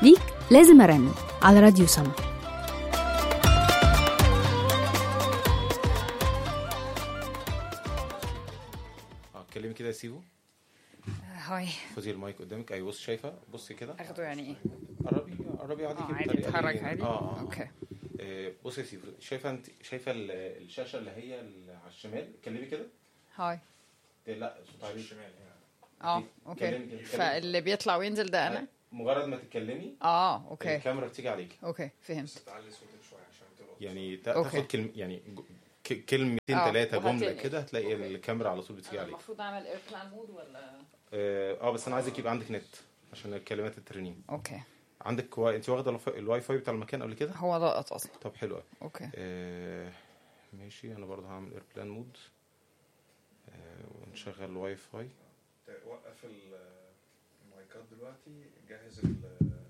ليك لازم أرنم على راديو سما اه اتكلمي كده يا سيفو هاي خدي المايك قدامك ايوه بص شايفه بصي كده اخده يعني ايه؟ قربي قربي عادي اه كده عادي بالطريقة اتحرك دي. عادي؟ اه اه اوكي آه، بصي يا سيفو شايفه انت شايفه ال- الشاشه اللي هي اللي على الشمال اتكلمي كده هاي إيه، لا صوت عالي الشمال اه كلمي اوكي كده، كلمي. فاللي بيطلع وينزل ده انا مجرد ما تتكلمي اه اوكي الكاميرا بتيجي عليك اوكي فهمت يعني تا- أوكي. تاخد كلمه يعني ج- ك- كلمتين آه، ثلاثه وهتلاقي- جمله كده هتلاقي أوكي. الكاميرا على طول بتيجي عليك المفروض اعمل ايربلان مود ولا اه آه، بس انا عايزك يبقى عندك نت عشان الكلمات الترنيم اوكي عندك واي... انت واخده الف- الواي فاي بتاع المكان قبل كده هو لقط اصلا طب حلو قوي اوكي آه ماشي انا برضه هعمل ايربلان مود آه ونشغل الواي فاي وقف ال- المايكات دلوقتي جهز ال-